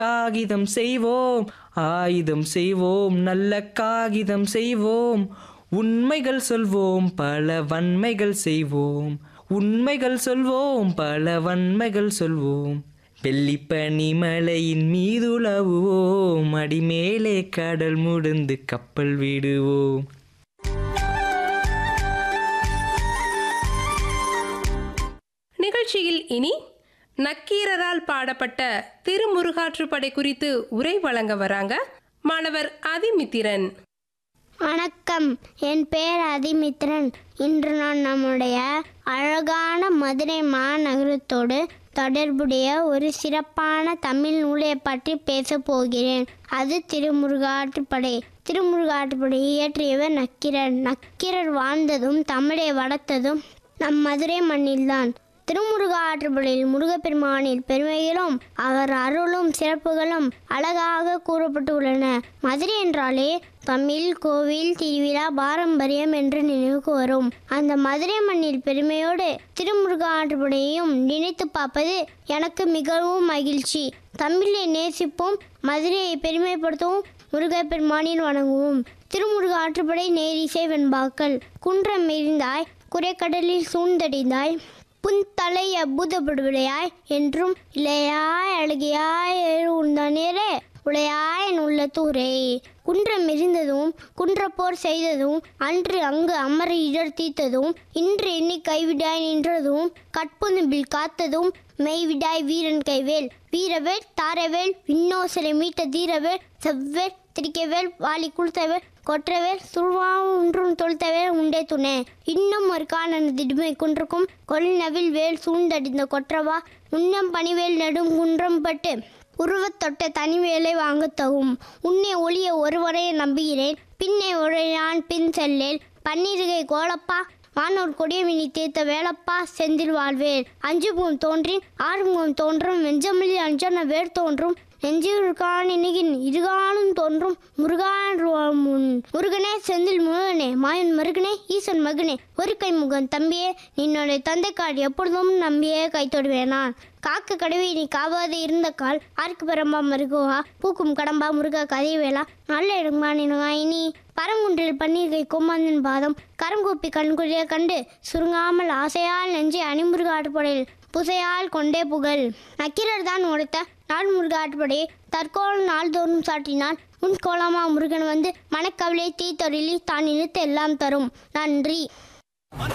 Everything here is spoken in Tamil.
காகிதம் செய்வோம் ஆயுதம் செய்வோம் நல்ல காகிதம் செய்வோம் உண்மைகள் சொல்வோம் பல வன்மைகள் செய்வோம் உண்மைகள் சொல்வோம் பல வன்மைகள் சொல்வோம் வெள்ளிப்பனி மலையின் மீதுலவுவோம் அடிமேலே கடல் முடுந்து கப்பல் விடுவோம் நிகழ்ச்சியில் இனி நக்கீரரால் பாடப்பட்ட திருமுருகாற்றுப்படை குறித்து உரை வழங்க வராங்க மாணவர் அதிமித்திரன் வணக்கம் என் பெயர் அதிமித்ரன் இன்று நான் நம்முடைய அழகான மதுரை மாநகரத்தோடு தொடர்புடைய ஒரு சிறப்பான தமிழ் நூலை பற்றி பேசப் போகிறேன் அது திருமுருகாற்றுப்படை திருமுருகாற்றுப்படையை இயற்றியவர் நக்கீரர் நக்கீரர் வாழ்ந்ததும் தமிழை வளர்த்ததும் நம் மதுரை மண்ணில்தான் திருமுருக ஆற்றுப்படையில் முருகப்பெருமானின் பெருமைகளும் அவர் அருளும் சிறப்புகளும் அழகாக கூறப்பட்டுள்ளன மதுரை என்றாலே தமிழ் கோவில் திருவிழா பாரம்பரியம் என்று நினைவுக்கு வரும் அந்த மதுரை மண்ணில் பெருமையோடு திருமுருக ஆற்றுப்படையையும் நினைத்து பார்ப்பது எனக்கு மிகவும் மகிழ்ச்சி தமிழை நேசிப்போம் மதுரையை பெருமைப்படுத்தவும் முருகப்பெருமானின் வணங்குவோம் திருமுருக ஆற்றுப்படை நேரிசை வெண்பாக்கள் குன்றம் எரிந்தாய் குறைக்கடலில் சூழ்ந்தடிந்தாய் புன்தலை அற்புதப்படுவிடையாய் என்றும் இளையாய் அழகியாய் உண்டானேரே உடையாய் என் உள்ளத்தூரே குன்றம் எரிந்ததும் குன்றப்போர் செய்ததும் அன்று அங்கு அமர இடர் தீர்த்ததும் இன்று எண்ணி கைவிடாய் நின்றதும் கற்புனும்பில் காத்ததும் மெய்விடாய் வீரன் கைவேல் வீரவேல் தாரவேல் விண்ணோசலை மீட்ட தீரவேல் செவ்வேல் திரிக்கவேல் வாலி குளித்தவேல் கொற்றவேல் சுழ்வாவும் ஒன்றும் தொழுத்தவேல் உண்டே துணை இன்னும் ஒரு காணன திடுமை குன்றுக்கும் கொள்நவில் வேல் சூழ்ந்தடிந்த கொற்றவா உன்னம் பணிவேல் நெடும் குன்றம் பட்டு உருவத் தொட்ட தனிவேலை வாங்கத் தகும் உன்னை ஒளிய ஒருவரை நம்புகிறேன் பின்னே உரையான் பின் செல்லேல் பன்னிருகை கோலப்பா வானோர் கொடியமினி தீர்த்த வேலப்பா செந்தில் வாழ்வேல் அஞ்சுமுகம் தோன்றின் ஆறுமுகம் தோன்றும் வெஞ்சமிழி அஞ்சன வேர் தோன்றும் நெஞ்சிருக்கான் இனிகின் இருகாலும் தோன்றும் முருகான் முன் முருகனே செந்தில் முருகனே மாயன் மருகனே ஈசன் மகனே ஒரு கை முகன் தம்பியே நின்னுடைய தந்தைக்கால் எப்பொழுதும் நம்பியே கை தொடுவேனான் காக்க கடவை நீ காவாது இருந்த கால் ஆர்க்கு பரம்பா மருகுவா பூக்கும் கடம்பா முருகா கதைவேலா நல்ல இடமானினி பரங்குன்றில் பன்னீர்கை கோமாந்தன் பாதம் கரங்கூப்பி கண்குழிய கண்டு சுருங்காமல் ஆசையால் நெஞ்சை அணிமுருக ஆட்டுப்படையில் புசையால் கொண்டே புகழ் நக்கீரர் தான் உடைத்த நாள் முருக ஆட்டுப்படையை தற்கோலம் நாள்தோறும் சாட்டினான் உன் கோலமா முருகன் வந்து மனக்கவலை தீத்தொழிலி தான் இழுத்து எல்லாம் தரும் நன்றி